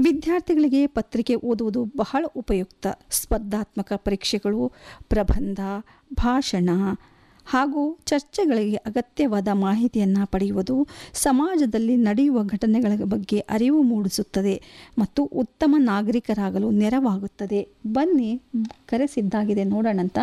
ವಿದ್ಯಾರ್ಥಿಗಳಿಗೆ ಪತ್ರಿಕೆ ಓದುವುದು ಬಹಳ ಉಪಯುಕ್ತ ಸ್ಪರ್ಧಾತ್ಮಕ ಪರೀಕ್ಷೆಗಳು ಪ್ರಬಂಧ ಭಾಷಣ ಹಾಗೂ ಚರ್ಚೆಗಳಿಗೆ ಅಗತ್ಯವಾದ ಮಾಹಿತಿಯನ್ನು ಪಡೆಯುವುದು ಸಮಾಜದಲ್ಲಿ ನಡೆಯುವ ಘಟನೆಗಳ ಬಗ್ಗೆ ಅರಿವು ಮೂಡಿಸುತ್ತದೆ ಮತ್ತು ಉತ್ತಮ ನಾಗರಿಕರಾಗಲು ನೆರವಾಗುತ್ತದೆ ಬನ್ನಿ ಕರೆಸಿದ್ದಾಗಿದೆ ನೋಡೋಣಂತ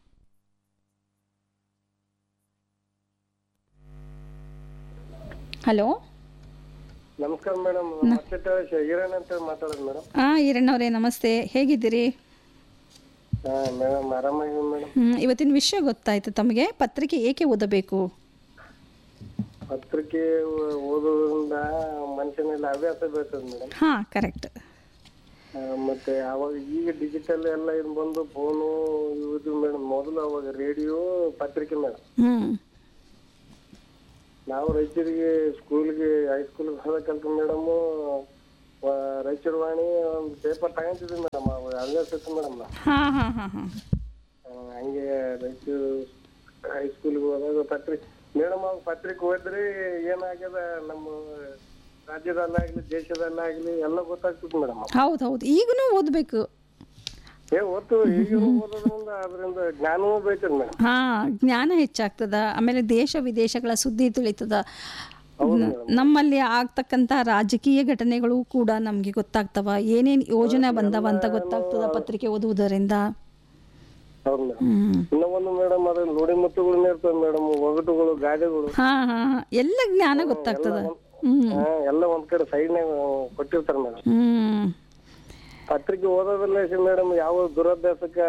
ಹಲೋ ನಮಸ್ಕಾರ ಮೇಡಮ್ ಮತ್ತೆ ಹಿರಣ್ ಅಂತ ಮಾತಾಡೋದು ಮೇಡಮ್ ಹಾಂ ಈರಣ್ಣವರೇ ನಮಸ್ತೆ ಹೇಗಿದ್ದೀರಿ ಹಾ ಮೇಡಮ್ ಆರಾಮಾಗಿ ಮೇಡಮ್ ಹ್ಮ್, ಇವತ್ತಿನ ವಿಷಯ ಗೊತ್ತಾಯ್ತು ತಮಗೆ ಪತ್ರಿಕೆ ಏಕೆ ಓದಬೇಕು ಪತ್ರಿಕೆ ಓ- ಓದೋದ್ರಿಂದ ಮನುಷ್ಯನಲ್ಲಿ ಹವ್ಯಾಸ ಬೀಳ್ತದೆ ಮೇಡಮ್ ಹಾಂ ಕರೆಕ್ಟ್ ಮತ್ತೆ ಅವಾಗ ಈಗ ಡಿಜಿಟಲ್ ಎಲ್ಲ ಇದು ಬಂದು ಫೋನು ಇದು ಮೇಡಮ್ ಮೊದಲು ಅವಾಗ ರೇಡಿಯೋ ಪತ್ರಿಕೆ ಮೇಡಮ್ ಹ್ಞೂ ನಾವು ರಾಯಚೂರಿಗೆ ಸ್ಕೂಲ್ಗೆ ಹೈಸ್ಕೂಲ್ಗೆ ಹೋಗಬೇಕಂತ ಮೇಡಮು ರಾಯಚೂರು ವಾಣಿ ಒಂದು ಪೇಪರ್ ತಗೊಂತಿದ್ವಿ ಮೇಡಮ್ ಅವಾಗ ಹವ್ಯಾಸ ಇತ್ತು ಮೇಡಮ್ ಹಾಂ ಹಾಂ ಹಾಂ ಹಾಂ ಹಂಗೆ ರಾಯಚೂರು ಹೈಸ್ಕೂಲ್ಗೆ ಹೋದಾಗ ಪತ್ರಿಕೆ ಮೇಡಮ್ ಅವಾಗ ಪತ್ರಿಕೆ ಓದಿದ್ರೆ ಏನಾಗ್ಯದ ನಮ್ಮ ರಾಜ್ಯದಲ್ಲಾಗ್ಲಿ ದೇಶದಲ್ಲಾಗ್ಲಿ ಎಲ್ಲ ಗೊತ್ತಾಗ್ತದೆ ಮೇಡಮ್ ಹೌದು ಹೌದು ಈಗಲೂ ಓದಬೇಕು ಏ ಓದ್ತು ಈಗ ಓದೋದ್ರಿಂದ ಅದರಿಂದ ಜ್ಞಾನವೂ ಬೇಯ್ತದೆ ಮೇಡಮ್ ಹಾಂ ಜ್ಞಾನ ಹೆಚ್ಚಾಗ್ತದ ಆಮೇಲೆ ದೇಶ ವಿದೇಶಗಳ ಸುದ್ದಿ ತಿಳಿತದ ಹೌದು ನ- ನಮ್ಮಲ್ಲಿ ಆಗ್ತಕ್ಕಂಥ ರಾಜಕೀಯ ಘಟನೆಗಳು ಕೂಡ ನಮಗೆ ಗೊತ್ತಾಗ್ತವ ಏನೇನು ಯೋಜನೆ ಬಂದವ ಅಂತ ಗೊತ್ತಾಗ್ತದ ಪತ್ರಿಕೆ ಓದುವುದರಿಂದ ಹೌದು ಮೇಡಮ್ ಹ್ಮ್ ಇನ್ನ ಒಂದು ಮೇಡಮ್ ಅದ್ರ ನುಡಿ ಮುತ್ತುಗಳನ್ನ ಇರ್ತವೆ ಮೇಡಮ್ ಒಗಟುಗಳು ಗಾದೆಗಳು ಹಾಂ ಹಾಂ ಹಾಂ ಎಲ್ಲ ಜ್ಞಾನ ಗೊತ್ತಾಗ್ತದ ಹ್ಮ್ ಹಾ, ಎಲ್ಲ ಒಂದ್ ಕಡೆ ಸೈಡ್ನಾಗ ಕೊಟ್ಟಿರ್ತಾರೆ ಮೇಡಮ್ ಹ್ಮ್ ಪತ್ರಿಕೆ ಓದೋದ್ರಲ್ಲ ಮೇಡಮ್ ಯಾವ ದುರಭ್ಯಾಸಕ್ಕ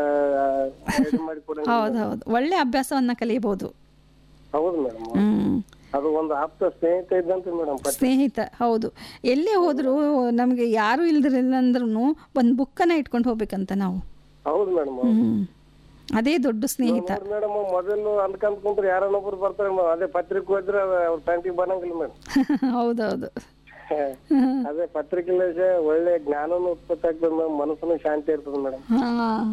ಇದು ಮಾಡಿ ಕೊಡಂಗಿಲ್ಲ. ಹೌದು ಹೌದು ಒಳ್ಳೆ ಅಭ್ಯಾಸವನ್ನ ಕಲಿಯಬಹುದು ಹೌದು ಮೇಡಮ್ ಹ್ಮ್ ಅದು ಒಂದು ಆಪ್ತ ಸ್ನೇಹಿತ ಇದ್ದಂತೆ ಮೇಡಮ್ ಸ್ನೇಹಿತ ಹೌದು ಎಲ್ಲೇ ಹೋದರೂ ನಮಗೆ ಯಾರು ಇಲ್ದಿರಲಿಲ್ಲ ಅಂದ್ರೂ ಒಂದು ಬುಕ್ಕನ್ನು ಇಟ್ಕೊಂಡು ಹೋಗ್ಬೇಕಂತ ನಾವು ಹೌದು ಮೇಡಮ್ ಹ್ಮ್ ಅದೇ ದೊಡ್ಡ ಸ್ನೇಹಿತ ಮೇಡಮ್ ಮೊದಲು ಅನ್ಕೊಂಡ್ ಕುಂತ್ರೆ ಯಾರನ್ನೊಬ್ರು ಬರ್ತಾರೆ madam. ಅದೇ ಪತ್ರಿಕೆ ಹೋದ್ರೆ ಅವ್ರ ಪ್ಯಾಂಟಿಗೆ ಬರಂಗಿಲ್ಲ ಮೇಡಮ್ ಹೌದೌದು ಅದೇ ಪತ್ರಿಕೆ ಒಳ್ಳೆ ಜ್ಞಾನನೂ ಉತ್ಪತ್ತಿ ಆಗ್ತದೆ ಮೇಡಮ್ ಮನಸ್ಸನ್ನು ಶಾಂತಿ ಇರ್ತದೆ ಮೇಡಮ್ ಹಾಂ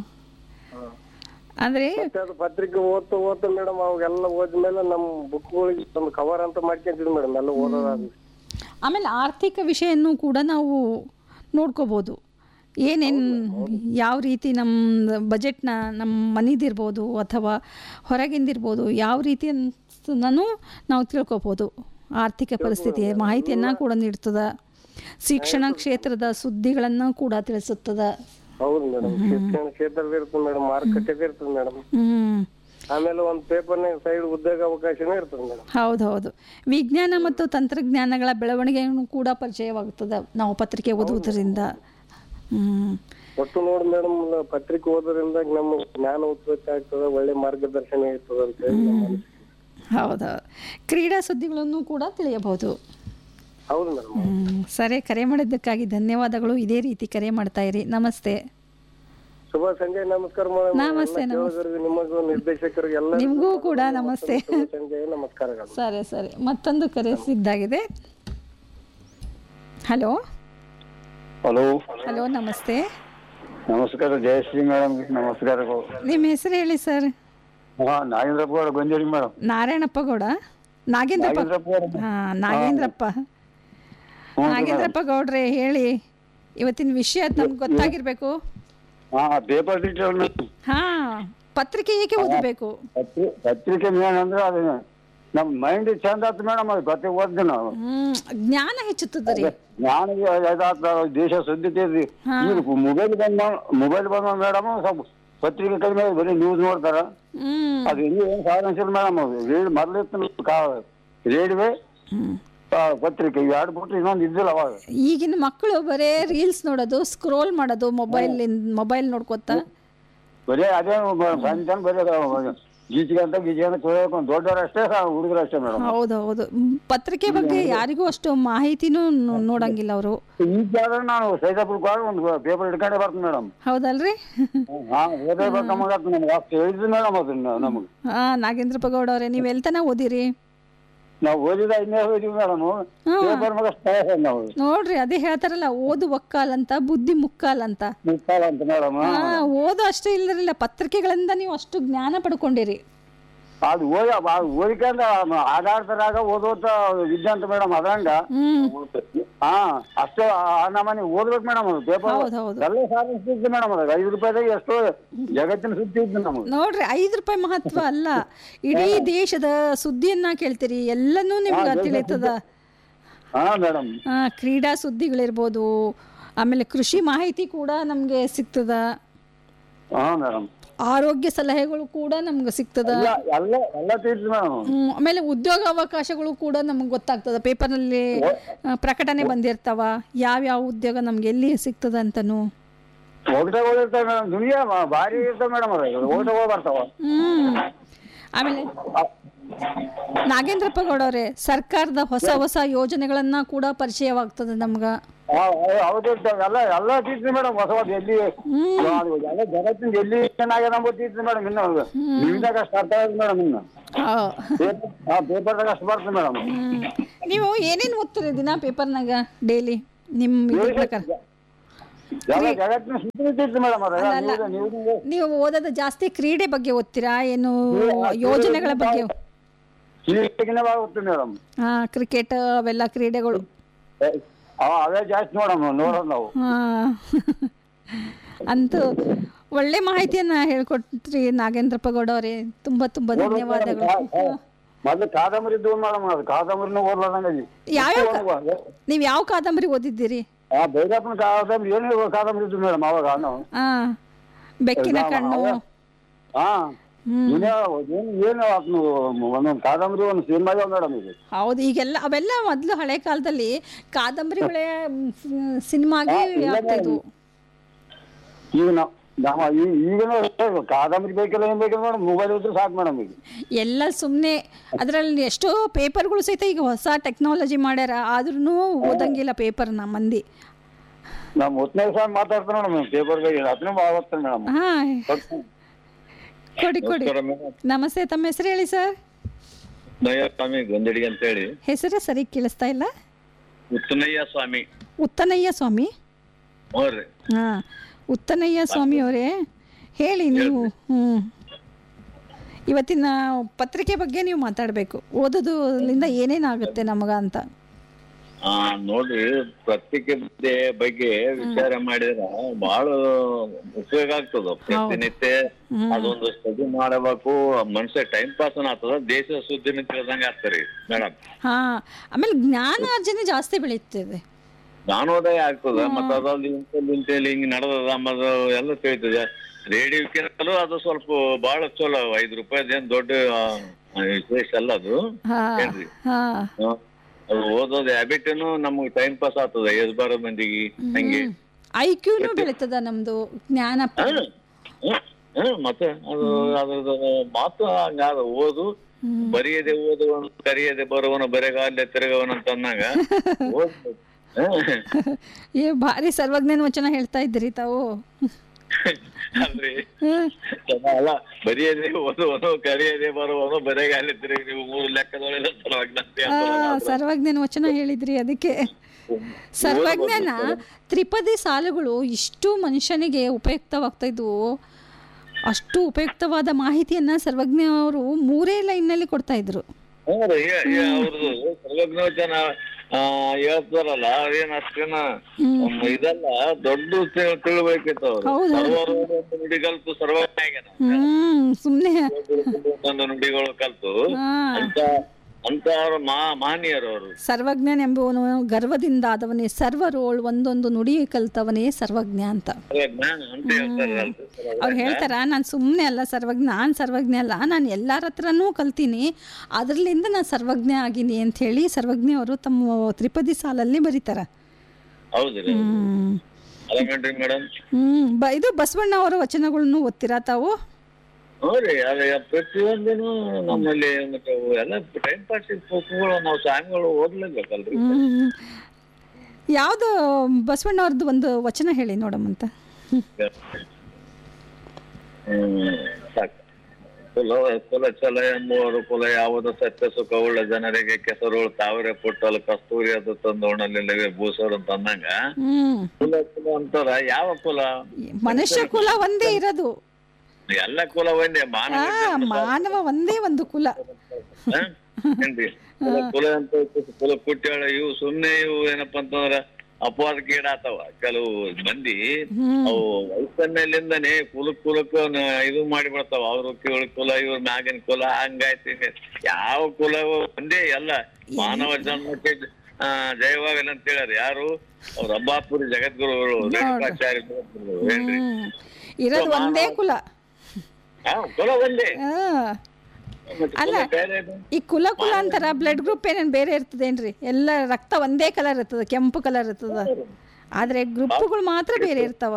ಅಂದರೆ ಮತ್ತೆ ಅದು ಪತ್ರಿಕೆ ಓದ್ತಾ ಓದ್ತಾ ಮೇಡಮ್ ಅವಾಗೆಲ್ಲ ಓದ್ಮೇಲೆ ನಮ್ಮ ಬುಕ್ಗಳಿಗೆ ಒಂದು ಕವರ್ ಅಂತ ಮಾಡ್ಕೊಂತಿದ್ವಿ ಮೇಡಮ್ ಎಲ್ಲ ಓದೋದಾದ್ಮೇಲೆ ಆಮೇಲೆ ಆರ್ಥಿಕ ವಿಷಯನ್ನು ಕೂಡ ನಾವು ನೋಡ್ಕೋಬೋದು ಏನೇನು ಯಾವ ರೀತಿ ನಮ್ಮ ಬಜೆಟ್ನ ನಮ್ಮ ಮನಿದಿರ್ಬೋದು ಅಥವಾ ಹೊರಗಿಂದಿರ್ಬೋದು ಯಾವ ರೀತಿ ನಾನು ನಾವು ತಿಳ್ಕೊಬೋದು ಆರ್ಥಿಕ ಪರಿಸ್ಥಿತಿ ಮಾಹಿತಿಯನ್ನು ಕೂಡ ನೀಡ್ತದೆ ಶಿಕ್ಷಣ ಕ್ಷೇತ್ರದ ಸುದ್ದಿಗಳನ್ನು ಕೂಡ ತಿಳಿಸುತ್ತದೆ ಹೌದು ಮೇಡಮ್ ಶಿಕ್ಷಣ ಕ್ಷೇತ್ರದ ಇರ್ತದೆ ಮೇಡಮ್ ಮಾರುಕಟ್ಟೆ ಇರ್ತದೆ ಮೇಡಮ್ ಹ್ಞೂ ಆಮೇಲೆ ಒಂದು ಪೇಪರ್ನಾಗ ಸೈಡ್ ಉದ್ಯೋಗ ಅವಕಾಶನೂ ಇರ್ತದೆ ಮೇಡಮ್ ಹೌದು ಹೌದು ವಿಜ್ಞಾನ ಮತ್ತು ತಂತ್ರಜ್ಞಾನಗಳ ಬೆಳವಣಿಗೆಯನ್ನು ಕೂಡ ಪರಿಚಯವಾಗುತ್ತದೆ ನಾವು ಪತ್ರಿಕೆ ಓದುವುದರಿಂದ ಹ್ಮ್. ಒಟ್ಟು ನೋಡಿ ಮೇಡಮ್ ಪತ್ರಿಕೆ ಓದೋದ್ರಿಂದ ನಮ್ಮ ಜ್ಞಾನ ಉತ್ಪತ್ತಿ ಆಗ್ತದೆ ಒಳ್ಳೆ ಮಾರ್ಗದರ್ಶನ ಇರ್ತದೆ ಅಂತ ಹೇಳಿ ನಮ್ಮ ಅನಿಸಿಕೆ. ಹೌದು ಕ್ರೀಡಾ ಸುದ್ದಿಗಳನ್ನು ಕೂಡ ತಿಳಿಯಬಹುದು ಹೌದು ಮೇಡಮ್ ಹ್ಮ್. ಸರಿ ಕರೆ ಮಾಡಿದ್ದಕ್ಕಾಗಿ ಧನ್ಯವಾದಗಳು ಇದೇ ರೀತಿ ಕರೆ ಮಾಡ್ತಾ ಇರಿ ನಮಸ್ತೆ ಶುಭ ಸಂಜೆ ನಮಸ್ಕಾರ ಮೇಡಮ್ ನಮಸ್ತೆ, ಎಲ್ಲ ಕೇಳುಗರಿಗೆ, ನಿಮಗೂ ನಿರ್ದೇಶಕರಿಗೆ ಎಲ್ಲ ನಿಮಗೂ ಕೂಡ ನಮಸ್ತೆ ಶುಭ ಸಂಜೆ ನಮಸ್ಕಾರಗಳು ಸರಿ ಸರಿ ಮತ್ತೊಂದು ಕರೆ ಸಿದ್ದಾಗಿದೆ ಹಲೋ ಹಲೋ ಹಲೋ ನಮಸ್ತೆ ನಮಸ್ಕಾರ ಜಯಶ್ರೀ ಮೇಡಮ್ ನಮಸ್ಕಾರಗಳು ನಿಮ್ಮ ಹೆಸರು ಹೇಳಿ ಸರ್ ಹಾ ನಾಗೇಂದ್ರಪ್ಪ ಗೌಡ ಗೊಂಜಾಳಿ ಮೇಡಮ್ ನಾರಾಯಣಪ್ಪ ಗೌಡ ನಾಗೇಂದ್ರಪ್ಪ ನಾಗೇಂದ್ರಪ್ಪ ಗೌಡ ಹಾ ನಾಗೇಂದ್ರಪ್ಪ ಹ್ಞೂ ನಾಗೇಂದ್ರಪ್ಪ ಗೌಡ್ರೆ ಹೇಳಿ ಇವತ್ತಿನ ವಿಷಯ ನಮ್ಗೆ ಗೊತ್ತಾಗಿರ್ಬೇಕು ಹಾ ಪೇಪರ್ ಡೀಟೇಲ್ ಮೇಡಮ್ ಹಾ ಪತ್ರಿಕೆ ಏಕೆ ಓದಬೇಕು ಪತ್ರಿ ಪತ್ರಿಕೆ ಮೇನ್ ಅಂದ್ರೆ ಅದು ನಮ್ಮ ಮೈಂಡ್ ಚಂದ ಆತು ಮೇಡಮ್ ಅದು ಕತೆ ಓದ್ದೆ ನಾವು ಹ್ಮ್ ಜ್ಞಾನ ಹೆಚ್ಚುತ್ತದೆ ರೀ ಜ್ಞಾನ ಇದಾತ ದೇಶ ಸುದ್ದಿ ತಿಳಿದಿ ಈಗ ಮೊಬೈಲ್ ಬಂದ ಮೊಬೈಲ್ ಬಂದ ಮೇಡಮ್ ಸ್ವಲ್ಪ ಪತ್ರಿಕೆ ಕಡಿಮೆ ಬರೀ ನ್ಯೂಸ್ ನೋಡ್ತಾರ ಹ್ಮ್ ಅದು ಇನ್ನೂ ಏನು ಸಾಧಿಸಿಲ್ಲ ಮೇಡಮ್ ಅದು ರೇಡ್ ಮೊದಲಿತ್ತು ಕಾ ರೇಡಿವೆ ಹ್ಮ್. ಪತ್ರಿಕೆ ಇವು ಎರಡು ಬಿಟ್ರೆ ಇನ್ನೊಂದು ಇದ್ದಿಲ್ಲ ಅವಾಗ ಈಗಿನ ಮಕ್ಕಳು ಬರೇ ರೀಲ್ಸ್ ನೋಡೋದು ಸ್ಕ್ರೋಲ್ ಮಾಡೋದು ಮೊಬೈಲ್ ಮೊಬೈಲ್ ನೋಡ್ಕೊತ ಬರೀ ಅದೇ ಸಂಜೆ ಬರೀ ಗೀಚಿಗೆ ಅಂತ ಗೀಚಿಗೆ ಅಂತ ಕೇಳಬೇಕು ದೊಡ್ಡವರು ಅಷ್ಟೇ ಹುಡುಗರು ಅಷ್ಟೇ ಮೇಡಮ್ ಹೌದು ಹೌದು ಮ್, ಪತ್ರಿಕೆ ಬಗ್ಗೆ ಯಾರಿಗೂ ಅಷ್ಟು ಮಾಹಿತಿನೂ ನೋ- ನೋಡಂಗಿಲ್ಲ ಅವರು ಈಗ ನಾನು ಸೈದಾಪುರಕ್ಕೆ ಹೋಗಿ ಒಂದು ಪೇಪರ್ ಹಿಡ್ಕೊಂಡೇ ಬರ್ತೀನಿ ಮೇಡಮ್ ಹೌದಲ್ರಿ ಹಾ ಓದಬೇಕು ನಮಗೆ ನಮ್ಗೆ ಅಷ್ಟು ಹೇಳಿದ್ವಿ ಮೇಡಮ್ ಅದನ್ನ ನಮಗೆ ಹಾ ನಾಗೇಂದ್ರಪ್ಪ ಗೌಡ ಅವರೇ ನೀವು ಎಲ್ತನ ಓದಿರಿ ನಾವು ಓದಿದ ಇನ್ನೇ ಓದಿದ್ವಿ ಮೇಡಮ್ ಪೇಪರ್ ಮಗ ನಾವು ನೋಡ್ರಿ ಅದೇ ಹೇಳ್ತಾರಲ್ಲ ಓದು ಒಕ್ಕಾಲಂತ ಬುದ್ಧಿ ಮುಕ್ಕಾಲಂತ ಮುಕ್ಕಾಲ ಅಂತ ಮೇಡಮ್ ಹಾ ಓದು ಅಷ್ಟು ಇಲ್ಲರಿಲ್ಲ ಪತ್ರಿಕೆಗಳಿಂದ ನೀವು ಅಷ್ಟು ಜ್ಞಾನ ಪಡ್ಕೊಂಡಿರಿ ಅದು ಓದ ಓದಿಕಂದ ಆಡಾಡ್ತಾರಾಗ ಓದೋತ ವಿದ್ಯಾಂತ ಮೇಡಮ್ ಅದಂಗ ಹ್ಮ್ ಹಾ ಅಷ್ಟು ಆ ನಮ್ಮನೆ ಓದ್ಬೇಕು ಮೇಡಮ್ ಅದು ಪೇಪರ್ ಹೌದು, ಹೌದು. ಎಲ್ಲ ಸಾಧಿಸ್ತಿತ್ತು ಮೇಡಮ್ ಅದಾಗ ಐದು ರೂಪಾಯಿದಾಗ ಎಷ್ಟೋ ಜಗತ್ತಿನ ಸುದ್ದಿ ಇತ್ತು ನಮಗೆ ನೋಡ್ರಿ ಐದು ರೂಪಾಯಿ ಮಹತ್ವ ಅಲ್ಲ ಇಡೀ ದೇಶದ ಸುದ್ದಿಯನ್ನ ಕೇಳ್ತೀರಿ ಎಲ್ಲನೂ ನಿಮ್ಗೆ ತಿಳಿತದ ಹಾ ಮೇಡಮ್ ಆ, ಕ್ರೀಡಾ ಸುದ್ದಿಗಳಿರ್ಬೋದು ಆಮೇಲೆ ಕೃಷಿ ಮಾಹಿತಿ ಕೂಡ ನಮಗೆ ಸಿಗ್ತದ ಹಾ ಮೇಡಮ್ ಆರೋಗ್ಯ ಸಲಹೆಗಳು ಕೂಡ ನಮ್ಗೆ ಸಿಗ್ತದ ಎಲ್ಲ ಎಲ್ಲ ಎಲ್ಲ ತಿಳಿತು ಮೇಡಮ್ ಹ್ಮ್, ಆಮೇಲೆ ಉದ್ಯೋಗ ಅವಕಾಶಗಳು ಕೂಡ ನಮ್ಗೆ ಗೊತ್ತಾಗ್ತದ ಪೇಪರ್ನಲ್ಲಿ ಆ, ಪ್ರಕಟಣೆ ಬಂದಿರ್ತಾವ ಯಾವ್ಯಾವ ಉದ್ಯೋಗ ನಮ್ಗೆ ಎಲ್ಲಿ ಸಿಗ್ತದ ಅಂತನೂ ಹೋಗ್ತಾಗ ಇರ್ತಾವ ಮೇಡಮ್ ದುನಿಯಾ ಬಾ- ಭಾರಿ ಇರ್ತಾವ ಮೇಡಮ್ ಅದ ಹೋಗ್ತಾಗ ಬರ್ತಾವ ಹ್ಮ್ ಆಮೇಲೆ ನಾಗೇಂದ್ರಪ್ಪ ಗೌಡವ್ರೆ ಸರ್ಕಾರದ ಹೊಸ ಹೊಸ ಯೋಜನೆಗಳನ್ನ ಕೂಡ ಪರಿಚಯವಾಗ್ತದೆ ನಮ್ಗ ಹೌದು ಎಲ್ಲ ಎಲ್ಲ ತೀರ್ತಿ ಮೇಡಮ್ ಹೊಸ ಹೊಸ ಎಲ್ಲಿ ಅದು ಎಲ್ಲ ಜಗತ್ತಿನ ಎಲ್ಲಿ ಏನಾಗ್ಯದ ಅಂಬ ತೀರ್ತಿ ಮೇಡಮ್ ಇನ್ನು ನಿಮ್ದಾಗ ಅಷ್ಟು ಅರ್ಥ ಆಗಿದೆ ಮೇಡಮ್ ಇನ್ನು ಆ, ಪೇಪರ್ ಹಾ ಪೇಪರ್ದಾಗ ಅಷ್ಟು ಬರ್ತದೆ ಮೇಡಮ್ ಹ್ಮ್. ನೀವು ಏನೇನು ಓದ್ತೀರಿ ದಿನ ಪೇಪರ್ನಾಗ ಡೈಲಿ ನಿಮ್ಮ ಇದ್ರ ಪ್ರಕಾರ ಎಲ್ಲ ಜಗತ್ತಿನ ಸುದ್ದಿ ತೀರ್ತಿ ಮೇಡಮ್ ಅದ ಅಲ್ಲ, ಅಲ್ಲ. ನೀವು ನೀವು ನೀವು ಓದೋದು ಜಾಸ್ತಿ ಕ್ರೀಡೆ ಬಗ್ಗೆ ಓದ್ತೀರಾ ಏನು ಯೋಜನೆಗಳ ಬಗ್ಗೆ ಕ್ಲಿನಿಕ್ಕಿನ ಆಗುತ್ತೆ ಮೇಡಮ್ ಹಾ ಕ್ರಿಕೆಟ್ ಅವೆಲ್ಲ ಕ್ರೀಡೆಗಳು ಅವೇ ಜಾಸ್ತಿ ನೋಡಮ್ಮ ನೋಡೋಣ ನಾವು ಹಾ ಅಂತೂ ಒಳ್ಳೆ ಮಾಹಿತಿಯನ್ನ ಹೇಳ್ಕೊಟ್ರಿ ನಾಗೇಂದ್ರಪ್ಪ ಗೌಡ ಅವರೇ ತುಂಬಾ ತುಂಬಾ ಧನ್ಯವಾದಗಳು ಮೊದ್ಲು ಕಾದಂಬರಿ ಇದ್ದು ಮೇಡಮ್ ಅದು ಕಾದಂಬರಿನೂ ಓದ್ಲಾರ್ದಂಗೆ ಯಾವ್ಯಾವ ನೀವು ಯಾವ ಕಾದಂಬರಿ ಓದಿದ್ದೀರಿ ಆ ಭೈರಪ್ಪನ ಕಾದಂಬರಿ ಏನೇ ಕಾದಂಬರಿ ಇದ್ದು ಮೇಡಮ್ ಅವಾಗ ನಾವು ಆ ಬೆಕ್ಕಿನ ಕಣ್ಣು ಹಾ ಹ್ಮ್. ಏನೇ ಏನು ಏನು ಅದನ್ನು ಒಂದೊಂದು ಕಾದಂಬರಿ ಒಂದು ಸಿನಿಮಾ ಮೇಡಮ್ ಇದು ಹೌದು ಈಗೆಲ್ಲ ಅವೆಲ್ಲ ಮೊದಲು ಹಳೆ ಕಾಲದಲ್ಲಿ ಕಾದಂಬರಿಗಳೇ ಮ್, ಸಿನಿಮಾಗೆ ಆಗ್ತಿದ್ವು ಈಗ ನಾವು ನಮ್ಮ ಈ- ಈಗಿನ ಕಾದಂಬರಿ ಬೇಕಿಲ್ಲ ಏನ್ ಬೇಕಿಲ್ಲ ಮೇಡಮ್ ಮೊಬೈಲ್ ಇದ್ರೆ ಸಾಕು ಮೇಡಮ್ ಈಗ ಎಲ್ಲ ಸುಮ್ಮನೆ ಅದರಲ್ಲಿ ಎಷ್ಟೋ ಪೇಪರ್ಗಳು ಸಹಿತ ಈಗ ಹೊಸ ಟೆಕ್ನಾಲಜಿ ಮಾಡ್ಯಾರ ಆದ್ರೂ ಓದಂಗಿಲ್ಲ ಪೇಪರ್ನ ಮಂದಿ ನಮ್ಮ ಹೊತ್ತನೇ ಸಹ ಮಾತಾಡ್ತಾನೆ ಮೇಡಮ್ ಪೇಪರ್ ಬಗ್ಗೆ ಅದನ್ನೇ ಮಾಡ್ತಾನೆ ಮೇಡಮ್ ಹಾ ಕೊಡಿ ಕೊಡಿ ನಮಸ್ಕಾರ ಮೇಡಮ್ ನಮಸ್ತೆ ತಮ್ಮ ಹೆಸರು ಹೇಳಿ ಸರ್ ಉತ್ತನಯ್ಯ ಸ್ವಾಮಿ ಗೊಂದಡಿಗೆ ಅಂತ ಹೇಳಿ ಹೆಸರೇ ಸರಿ ಕೇಳಿಸ್ತಾ ಇಲ್ಲ ಉತ್ತನಯ್ಯ ಸ್ವಾಮಿ ಉತ್ತನಯ್ಯ ಸ್ವಾಮಿ ಹ್ಞೂ ರೀ ಹಾ ಉತ್ತನಯ್ಯ ಸ್ವಾಮಿ ಅವರೇ ಹೇಳಿ ನೀವು ಹ್ಮ್ ಇವತ್ತಿನ ಪತ್ರಿಕೆ ಬಗ್ಗೆ ನೀವು ಮಾತಾಡಬೇಕು ಓದೋದ್ರಿಂದ ಏನೇನಾಗುತ್ತೆ ನಮಗ ಅಂತ ಆ ನೋಡ್ರಿ ಪತ್ರಿಕೆ ಬಗ್ಗೆ ಬಗ್ಗೆ ವಿಚಾರ ಮಾಡಿದ್ರ ಬಹಳ ಉಪಯೋಗ ಆಗ್ತದ ಪ್ರತಿನಿತ್ಯ ಅದೊಂದು ಸ್ಟಡಿ ಮಾಡಬೇಕು ಮನುಷ್ಯ ಟೈಮ್ ಪಾಸ್ ಆಗ್ತದ ದೇಶ ಸುದ್ದಿನ ತಿಳಿದಂಗ ಆಗ್ತರಿ ಮೇಡಮ್ ಹಾ ಆಮೇಲೆ ಜ್ಞಾನಾರ್ಜನೆ ಜಾಸ್ತಿ ಬೆಳೀತದೆ ಜ್ಞಾನೋದಯ ಆಗ್ತದ ಮತ್ತ ಅದ್ರಲ್ಲಿ ಇಂತಲ್ಲಿ ಇಂತಲ್ಲಿ ಹಿಂಗ್ ನಡೆದದ ಅಂಬದು ಎಲ್ಲ ತಿಳಿತದೆ ರೇಡಿಯೋಕ್ಕಿಂತಲೂ ಅದು ಸ್ವಲ್ಪ ಬಹಳ ಚಲೋ ಐದು ರೂಪಾಯಿ ಏನ್ ದೊಡ್ಡ ಆ, ವಿಶೇಷ ಅಲ್ಲ ಅದು ಹಾ ಏನ್ರಿ ಹಾ ಹಾ. ಅದು ಓದೋದ್ ಹ್ಯಾಬಿಟ್ನು ನಮ್ಗ್ ಟೈಮ್ ಪಾಸ್ ಆಗ್ತದ ಎಸ್ ಬರೋ ಮಂದಿಗೆ ಹಂಗೆ ಐ ಕ್ಯೂನು ಬೆಳೀತದ ನಮ್ದು ಜ್ಞಾನ ಪ- ಹ್ಮ್. ಹ್ಮ್. ಹ್ಮ್, ಮತ್ತೆ ಅದು ಅದ್ರದ್ದು ಮಾತು ಹಂಗಾದ ಓದು ಬರೆಯದೆ ಓದುವನು ಕರೆಯದೆ ಬರುವನು ಬರೆಗಾಲ ತಿರುಗವನು ಅಂತ ಅನ್ನಂಗ ಓದ್ಬೇಕು. ಹ್ಮ್. ಏ ಭಾರಿ ಸರ್ವಜ್ಞನ ವಚನ ಹೇಳ್ತಾ ಇದ್ದೀರಿ ತಾವು ಅಲ್ರಿ ಹ್ಮ್. ಅಲ್ಲ ಬರೆಯದೆ ಓದುವನು ಕರೆಯದೆ ಬರುವನು ಬರೆಗಾಲ ತಿರುಗಿ ನೀವು ಮೂರು ಲೆಕ್ಕದೊಳಗೆ ಸರ್ವಜ್ಞತೆ ಆ, ಸರ್ವಜ್ಞನ ವಚನ ಹೇಳಿದ್ರಿ ಅದಕ್ಕೆ ಸರ್ವಜ್ಞನ ತ್ರಿಪದಿ ಸಾಲುಗಳು ಇಷ್ಟು ಮನುಷ್ಯನಿಗೆ ಉಪಯುಕ್ತವಾಗ್ತಾ ಇದ್ವು ಅಷ್ಟು ಉಪಯುಕ್ತವಾದ ಮಾಹಿತಿಯನ್ನ ಸರ್ವಜ್ಞ ಅವರು ಮೂರೇ ಲೈನ್ನಲ್ಲಿ ಕೊಡ್ತಾ ಇದ್ರು ಹೌದು ಏ- ಏ ಅವ್ರದ್ದು ಸರ್ವಜ್ಞವಚನ ಆ ಹೇಳ್ತಾರಲ್ಲ ಅದೇನ್ ಅಷ್ಟೇನ um, ಇದಲ್ಲ ದೊಡ್ಡ ತಿಳ್- ತಿಳುವಳಿಕೆ ಹೌದು. ಸರ್ವರು ಒಂದು ನುಡಿ ಕಲ್ತು ಸರ್ವಜ್ಞ ಆಗ್ಯಾನ ಹ್ಮ್ ಸುಮ್ನೆ ಒಂದು ನುಡಿಗಳು ಕಲ್ತು ಹಾ ಅಂತ ಅಂತ ಅವ್ರ ಮಾ ಮಾನ್ಯರು ಅವರು ಸರ್ವಜ್ಞನೆಂಬುವನು ಗರ್ವದಿಂದಾದವನೇ ಸರ್ವರೋಳ್ ಒಂದೊಂದು ನುಡಿ ಕಲ್ತವನೇ ಸರ್ವಜ್ಞ ಅಂತ ಜ್ಞಾನ ಅಂತ ಹೇಳ್ತಾರೆ ಅವ್ರು ಹೇಳ್ತಾರ ನಾನು ಸುಮ್ಮನೆ ಅಲ್ಲ ಸರ್ವಜ್ಞ ನಾನು ಸರ್ವಜ್ಞ ಅಲ್ಲ ನಾನು ಎಲ್ಲರ ಹತ್ರನೂ ಕಲ್ತೀನಿ ಅದರಲ್ಲಿಂದ ನಾನು ಸರ್ವಜ್ಞ ಆಗೀನಿ ಅಂತ ಹೇಳಿ ಸರ್ವಜ್ಞ ಅವರು ತಮ್ಮ ತ್ರಿಪದಿ ಸಾಲಲ್ಲಿ ಬರೀತಾರ ಹೌದ್ರಿ ಹ್ಮ್ ಅಲಮೇನ್ರಿ ಮೇಡಮ್ ಹ್ಮ್ ಬ ಇದು ಬಸವಣ್ಣ ಅವರ ವಚನಗಳನ್ನು ಓದ್ತೀರಾ ತಾವು ಹೌದ್ರಿ ಅದೇ ಪ್ರತಿಯೊಂದನು ನಮ್ಮಲ್ಲಿ ಮತ್ತೆ ಅವು ಎಲ್ಲ ಟೈಮ್ ಪಾಸ್ ಪುಸ್ತಕಗಳು ನಾವು ಸ್ವಾಮಿಗಳು ಓದ್ಲೇಬೇಕಲ್ರಿ ಹ್ಮ್ ಯಾವುದು ಬಸವಣ್ಣ ಅವ್ರದ್ದು ಒಂದು ವಚನ ಹೇಳಿ ನೋಡಮ್ಮಂತ ಹ್ಮ್ ಸಾಕು ಕುಲ ಕುಲ ಚಲ ಎಂಬುವರು ಕುಲ ಯಾವುದು ಸತ್ಯ ಸುಖವುಳ್ಳ ಜನರಿಗೆ ಕೆಸರುಳು ತಾವರೆ ಪುಟ್ಟಲು ಕಸ್ತೂರಿ ಅದು ತಂದು ಉಣಲಿಲ್ಲವೇ ಭೂಸರು ಅಂತ ಅಂದಂಗ ಹ್ಮ್ ಕುಲ ಕುಲ ಅಂತಾರ ಯಾವ ಕುಲ ಮನುಷ್ಯ ಕುಲ ಒಂದೇ ಇರೋದು ಎಲ್ಲ ಕುಲ ಒಂದೇ ಮಾನವ ಆ ಮಾನವ ಒಂದೇ ಒಂದು ಕುಲ ಹ? ಏನ್ರಿ ಕುಲ ಕುಲ ಅಂತ ಕುಲ ಕುಟ್ಯಾಳ ಇವು ಸುಮ್ನೆ ಇವು ಏನಪ್ಪಾ ಅಂತಂದ್ರ ಅಪವಾದಕ್ಕೆ ಈಡಾತಾವ ಕೆಲವು ಮಂದಿ ಅವು ವಯಸ್ಸನ್ನಲ್ಲಿಂದನೇ ಕುಲ ಕುಲಕ್ಕ ನ- ಇದು ಮಾಡಿ ಬಿಡ್ತಾವ ಅವ್ರ ಕಿವಳ ಕುಲ ಇವ್ರ ಮ್ಯಾಗಿನ ಕುಲ ಹಂಗಾಯ್ತು ಹಿಂಗಾಯ್ತು ಯಾವ ಕುಲ ಒಂದೇ ಎಲ್ಲ ಮಾನವ ಜನ್ಮಕ್ಕೆ ಆ ಜಯವಾಗಲಿ ಅಂತ ಹೇಳ್ಯಾರ ಯಾರು ಅವ್ರ ಅಂಬಾಪುರಿ ಜಗದ್ಗುರುಗಳು ರೇಣುಕಾಚಾರ್ಯ ಜಗದ್ಗುರುಗಳು ಏನ್ರಿ ಹ್ಮ್ ಇರೋದು ಒಂದೇ ಕುಲ ಹಾ ಕುಲ ಒಂದೇ ಆ ಮತ್ತೆ ಅಲ್ಲ. ಕುಲ ಬೇರೆ ಇದೆ. ಈ ಕುಲ ಕುಲ ಅಂತಾರ ಬ್ಲಡ್ ಗ್ರೂಪ್ ಏನೇನು ಬೇರೆ ಇರ್ತದೇನ್ರಿ ಎಲ್ಲ ರಕ್ತ ಒಂದೇ ಕಲರ್ ಇರ್ತದ ಕೆಂಪು ಕಲರ್ ಇರ್ತದ ಆದ್ರೆ ಗ್ರೂಪ್ಗಳು ಮಾತ್ರ ಬೇರೆ ಇರ್ತಾವ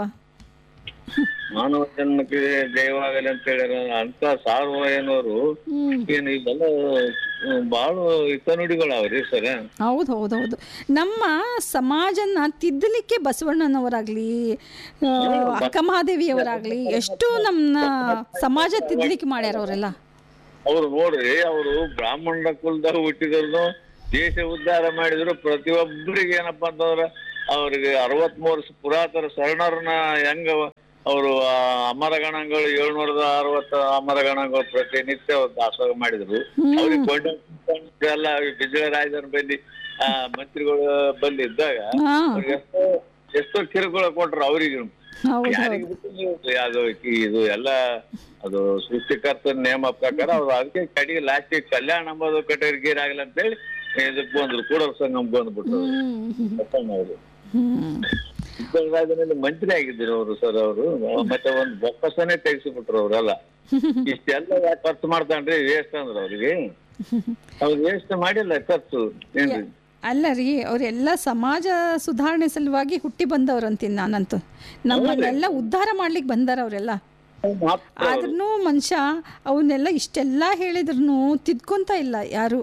ಮಾನವ ಜನ್ಮಕ್ಕೆ ಜಯವಾಗಲಿ ಅಂತ ಹೇಳ್ಯಾರ ಅಂತ ಸಾರ್ವಯನವರು ಹ್ಮ್ ಏನ್ ಇವೆಲ್ಲ ಬಹಳ ಹಿತನುಡಿಗಳವ್ರಿ ಸರ ಹೌದು ಹೌದು ಹೌದು ನಮ್ಮ ಸಮಾಜನ ತಿದ್ದಲಿಕ್ಕೆ ಬಸವಣ್ಣನವರಾಗ್ಲಿ ಆ, ಅಕ್ಕ ಮಹಾದೇವಿಯವರಾಗ್ಲಿ ಎಷ್ಟು ನಮ್ಮ ಸಮಾಜ ತಿದ್ದಲಿಕ್ಕೆ ಮಾಡ್ಯಾರ ಅವರೆಲ್ಲ ಅವ್ರು ನೋಡ್ರಿ ಅವರು ಬ್ರಾಹ್ಮಣ ಕುಲದಾಗ ಹುಟ್ಟಿದ್ರು ದೇಶ ಉದ್ಧಾರ ಮಾಡಿದ್ರು ಪ್ರತಿಯೊಬ್ಬರಿಗೆ ಏನಪ್ಪಾ ಅಂತಂದ್ರ ಅವ್ರಿಗೆ ಅರವತ್ಮೂರು ಪುರಾತನ ಶರಣರನ್ನ ಹೆಂಗ ಅವರು ಅಮರಗಣಗಳು ಏಳ್ನೂರದ ಅರವತ್ತು ಅಮರಗಣಗಳು ಪ್ರತಿನಿತ್ಯ ದಾಸೋಹ ಮಾಡಿದ್ರು ಅವ್ರಿಗೆ ಕೊಂಡ ಎಲ್ಲ ವಿಜಯರಾಜನ ಬಲ್ಲಿ ಆ ಮಂತ್ರಿಗಳು ಬಲ್ಲಿ ಇದ್ದಾಗ ಹಾ ಅವ್ರಿಗೆ ಎಷ್ಟೋ ಎಷ್ಟೋ ಕಿರುಕುಳ ಕೊಟ್ರು ಅವ್ರಿಗೆ ಹೌದು ಯಾರಿಗೆ ಬಿಟ್ಟಿಲ್ಲ ಅದು ಈ- ಇದು ಎಲ್ಲ ಅದು ಸೃಷ್ಟಿಕರ್ತನ ನಿಯಮ ಪ್ರಕಾರ ಅವ್ರು ಅದಕ್ಕೆ ಕಡೆಗೆ ಲಾಸ್ಟಿಗೆ ಕಲ್ಯಾಣ ಅಂಬೋದು ಕಟಗೀರ್ ಆಗಲ್ಲ ಅಂತೇಳಿ ಇದಕ್ಕೆ ಬಂದ್ರು ಕೂಡಲ ಸಂಗಮ್ ಬಂದ್ಬಿಟ್ರು ಹ್ಮ್ ಬಸವಣ್ಣವ್ರು ಹ್ಮ್ ರಾಜನಲ್ಲಿ ಮಂತ್ರಿ ಆಗಿದ್ರು ಅವರು ಸರ್ ಅವರು ಮತ್ತೆ ಒಂದು ಬೊಕ್ಕಸನೇ ತೆಗಿಸಿಬಿಟ್ರು ಅವರೆಲ್ಲ ಇಷ್ಟೆಲ್ಲ ಯಾಕೆ ಖರ್ಚು ಮಾಡ್ತಾನ್ರಿ ವೇಸ್ಟ್ ಅಂದ್ರ ಅವ್ರಿಗೆ ಅವ್ರು ವೇಸ್ಟ್ ಮಾಡಿಲ್ಲ ಖರ್ಚು ಏನ್ರಿ ಅಲ್ಲ ರೀ ಅವರೆಲ್ಲ ಸಮಾಜ ಸುಧಾರಣೆ ಸಲುವಾಗಿ ಹುಟ್ಟಿ ಬಂದವ್ರು ಅಂತೀನಿ ನಾನಂತೂ ನಮ್ಮನ್ನೆಲ್ಲ ಉದ್ಧಾರ ಮಾಡ್ಲಿಕ್ಕೆ ಬಂದಾರ ಅವರೆಲ್ಲ ಆದ್ರೂ ಮನುಷ್ಯ ಅವನ್ನೆಲ್ಲ ಇಷ್ಟೆಲ್ಲ ಹೇಳಿದ್ರು ತಿದ್ಕೊಂತ ಇಲ್ಲ ಯಾರು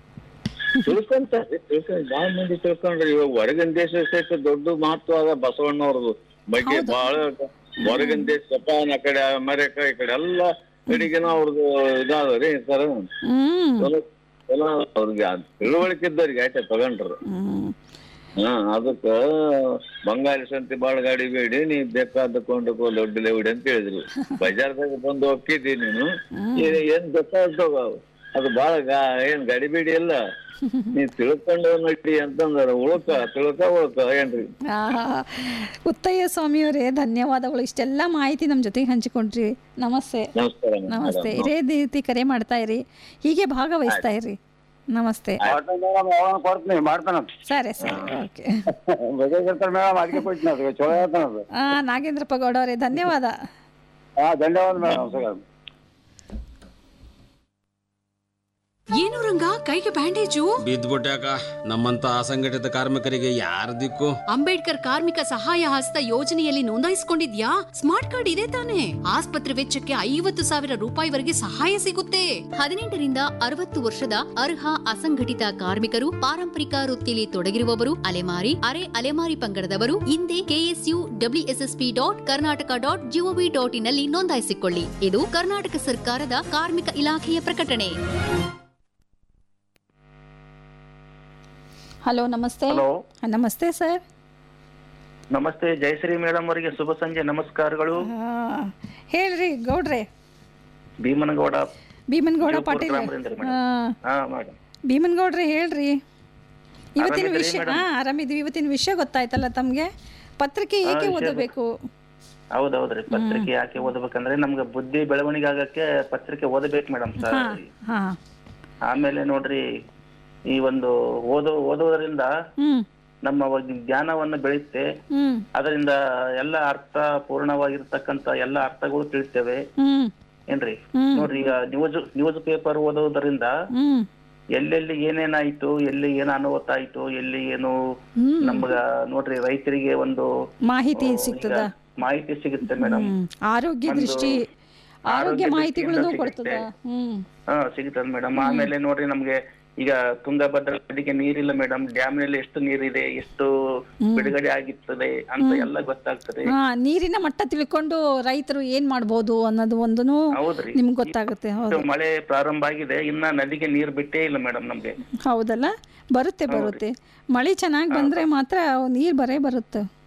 ತಿಳ್ಕೊಂತಾರೆ ತಿಳ್ಕೊಂಡ್ ಬಾಳ ಮಂದಿ ತಿಳ್ಕೊಂಡ್ರಿ ಇವಾಗ ಹೊರಗಿನ ದೇಶ ಸಹಿತ ದೊಡ್ಡ ಮಹತ್ವ ಅದ ಬಸವಣ್ಣವ್ರದ್ದು ಬಗ್ಗೆ ಬಹಳ ಹೊರಗಿನ ದೇಶ ಜಪಾನ್ ಆ ಕಡೆ ಅಮೆರಿಕ ಈ ಕಡೆ ಎಲ್ಲ ಕಡೆಗೆನ ಅವ್ರದ್ದು ಇದಾದ್ರಿ ಸರ್ ಹ್ಮ್ ಚಲೋ ಚಲೋ ಅವ್ರಿಗೆ ಅದ್ ತಿಳುವಳಿಕೆ ಇದ್ದವ್ರಿಗೆ ಆಯ್ತಾ ತಗೊಂಡ್ರು ಹ್ಮ್ ಹಾ ಅದಕ್ಕ ಬಂಗಾಳಿ ಸಂತಿ ಬಾಳ ಗಾಡಿ ಬೇಡಿ ನೀ ಬೇಕಾದ ಕೊಂಡಕೋ ದೊಡ್ಡ ಲೆವಿಡಿ ಅಂತ ಹೇಳಿದ್ರು ಬಜಾರ್ದಾಗ ಬಂದು ಹೋಗಿದ್ದಿ ನೀನು ಏನ್- ಏನ್ ಗೊತ್ತಾಗ್ತಾವ ಅದು ಬಾಳ ಗಾ ಏನ್ ಗಾಡಿ ಬೇಡಿ ಇಲ್ಲ ನೀ ತಿಳ್ಕೊಂಡು ನಡಿ ಅಂತಂದ್ರ ಉಳ್ಕ ತಿಳ್ಕ ಉಳ್ಕ ಏನ್ರಿ ಆಹಾ. ಉತ್ತಯ್ಯ ಸ್ವಾಮಿಯವರೇ ಧನ್ಯವಾದಗಳು ಇಷ್ಟೆಲ್ಲ ಮಾಹಿತಿ ನಮ್ಮ ಜೊತೆಗೆ ಹಂಚಿಕೊಂಡ್ರಿ ನಮಸ್ತೆ ನಮಸ್ಕಾರ ನಮಸ್ತೆ ಇದೇ ರೀತಿ ಕರೆ ಮಾಡ್ತಾ ಇರಿ ಹೀಗೆ ಭಾಗವಹಿಸ್ತಾ ಇರಿ ನಮಸ್ತೆ ಮೇಡಮ್ ಯಾವಾಗ ಕೊಡ್ತೀನಿ ಮಾಡ್ತಾನಂತ ಸರಿ ಸರಿ ಓಕೆ ಬಗೆಗಿರ್ತಾರೆ ಮೇಡಮ್ ಅದಕ್ಕೆ ಕೊಡ್ತೀನಿ ಅದು ಚಲೋ ಹೇಳ್ತಾನದು ಆ, ನಾಗೇಂದ್ರಪ್ಪ ಗೌಡ ಅವರೇ ಧನ್ಯವಾದ ಹಾ ಧನ್ಯವಾದ ಮೇಡಮ್ ಸರ್ ಏನು ರಂಗ ಕೈಗೆ ಬ್ಯಾಂಡೇಜು ಬಿದ್ದ್ಬಿಟ್ಯಾಕ ನಮ್ಮಂತ ಅಸಂಘಟಿತ ಕಾರ್ಮಿಕರಿಗೆ ಯಾರ ದಿಕ್ಕು ಅಂಬೇಡ್ಕರ್ ಕಾರ್ಮಿಕ ಸಹಾಯ ಹಸ್ತ ಯೋಜನೆಯಲ್ಲಿ ನೋಂದಾಯಿಸಿಕೊಂಡಿದ್ಯಾ ಸ್ಮಾರ್ಟ್ ಕಾರ್ಡ್ ಇದೆ ತಾನೆ ಆಸ್ಪತ್ರೆ ವೆಚ್ಚಕ್ಕೆ ಐವತ್ತು ಸಾವಿರ ರೂಪಾಯಿವರೆಗೆ ಸಹಾಯ ಸಿಗುತ್ತೆ ಹದಿನೆಂಟರಿಂದ ಅರವತ್ತು ವರ್ಷದ ಅರ್ಹ ಅಸಂಘಟಿತ ಕಾರ್ಮಿಕರು ಪಾರಂಪರಿಕ ವೃತ್ತಿಯಲ್ಲಿ ತೊಡಗಿರುವವರು ಅಲೆಮಾರಿ ಅರೆ ಅಲೆಮಾರಿ ಪಂಗಡದವರು ಹಿಂದೆ KSU WSSP dot Karnataka dot GOV dot ಇನ್ನಲ್ಲಿ ನೋಂದಾಯಿಸಿಕೊಳ್ಳಿ ಇದು ಕರ್ನಾಟಕ ಸರ್ಕಾರದ ಕಾರ್ಮಿಕ ಇಲಾಖೆಯ ಪ್ರಕಟಣೆ ಹಲೋ ನಮಸ್ತೆ ಹಲೋ ಆ, ನಮಸ್ತೆ ಸರ್ ನಮಸ್ತೆ ಜಯಶ್ರೀ ಮೇಡಮ್ ಅವರಿಗೆ ಶುಭ ಸಂಜೆ ನಮಸ್ಕಾರಗಳು ಆ, ಹೇಳ್ರಿ ಗೌಡ್ರೆ ಭೀಮನಗೌಡ ಭೀಮನ್ಗೌಡ ಜೀವಪುರ ಪಾಟೀಲ್ ಗ್ರಾಮದಿಂದ ಮೇಡಮ್. ಆ, ಹಾ ಮೇಡಮ್ ಭೀಮನ್ಗೌಡ್ರೆ ಹೇಳ್ರಿ ಇವತ್ತಿನ ಆರಾಮಿದ್ದೀರಿ ವಿಷಯ ಮೇಡಮ್? ಹಾ ಆರಾಮಿದ್ವಿ ಇವತ್ತಿನ ವಿಷಯ ಗೊತ್ತಾಯ್ತಲ್ಲ ತಮ್ಗೆ ಪತ್ರಿಕೆ ಏಕೆ ವಿಷಯ ಓದಬೇಕು ಹೌದೌದ್ರಿ ಪತ್ರಿಕೆ ಯಾಕೆ ಓದಬೇಕಂದ್ರೆ ನಮ್ಗೆ ಬುದ್ಧಿ ಬೆಳವಣಿಗೆ ಆಗಕ್ಕೆ ಪತ್ರಿಕೆ ಓದಬೇಕು ಮೇಡಮ್ ಸರ್ ಹಾ ಹಾ ಆಮೇಲೆ ನೋಡ್ರಿ ಈ ಒಂದು ಓದೋ ಓದೋದ್ರಿಂದ ಹ್ಮ್ ನಮ್ಮ ಒಂದು ಜ್ಞಾನವನ್ನು ಬೆಳೆಯುತ್ತೆ ಹ್ಮ್ ಅದರಿಂದ ಎಲ್ಲ ಅರ್ಥ ಪೂರ್ಣವಾಗಿರ್ತಕ್ಕಂತ ಎಲ್ಲ ಅರ್ಥಗಳು ತಿಳಿತೇವೆ ಹ್ಮ್ ಏನ್ರಿ ಹ್ಮ್. ನೋಡ್ರಿ ಈಗ ನ್ಯೂಸ್ ನ್ಯೂಸ್ ಪೇಪರ್ ಓದೋದ್ರಿಂದ ಹ್ಮ್ ಎಲ್ಲೆಲ್ಲಿ ಏನೇನಾಯ್ತು ಎಲ್ಲಿ ಏನ್ ಅನಾಹುತ ಆಯ್ತು ಎಲ್ಲಿ ಏನು ನಮ್ಗ ನೋಡ್ರಿ ರೈತರಿಗೆ ಒಂದು ಮಾಹಿತಿ ಈಗ ಸಿಗ್ತದ ಮಾಹಿತಿ ಸಿಗುತ್ತೆ ಮೇಡಮ್ ಹ್ಮ್ ಆರೋಗ್ಯ ಒಂದು ದೃಷ್ಟಿ ಆರೋಗ್ಯ ಆರೋಗ್ಯ ಮಾಹಿತಿಗಳನ್ನು ದೃಷ್ಟಿಯಿಂದ ಕೊಡ್ತದ ಹ್ಮ್ ಹಾ ಸಿಗುತ್ತದೆ ಮೇಡಮ್ ಆಮೇಲೆ ನೋಡ್ರಿ ನಮ್ಗೆ ಈಗ ತುಂಗಭದ್ರಾ ನದಿಗೆ ನೀರಿಲ್ಲ ಮೇಡಮ್ ಡ್ಯಾಮ್ ನಲ್ಲಿ ಎಷ್ಟು ನೀರಿದೆ ಎಷ್ಟು ಬಿಡುಗಡೆ ಆಗಿರ್ತದೆ ಅಂತ ಎಲ್ಲ ಗೊತ್ತಾಗ್ತದೆ ಹಾ ನೀರಿನ ಮಟ್ಟ ತಿಳ್ಕೊಂಡು ರೈತರು ಏನ್ ಮಾಡ್ಬೋದು ಅನ್ನೋದು ಒಂದೂ ಹೌದ್ರಿ ನಿಮ್ಗೆ ಗೊತ್ತಾಗುತ್ತೆ ಹೌದು ಇಷ್ಟು ಮಳೆ ಪ್ರಾರಂಭ ಆಗಿದೆ ಇನ್ನ ನದಿಗೆ ನೀರ್ ಬಿಟ್ಟೇ ಇಲ್ಲ ಮೇಡಮ್ ನಮ್ಗೆ ಹೌದಲ್ಲ ಬರುತ್ತೆ ಬರುತ್ತೆ ಮಳೆ ಚೆನ್ನಾಗಿ ಬಂದ್ರೆ ಮಾತ್ರ ನೀರು ಬರೇ ಬರುತ್ತೆ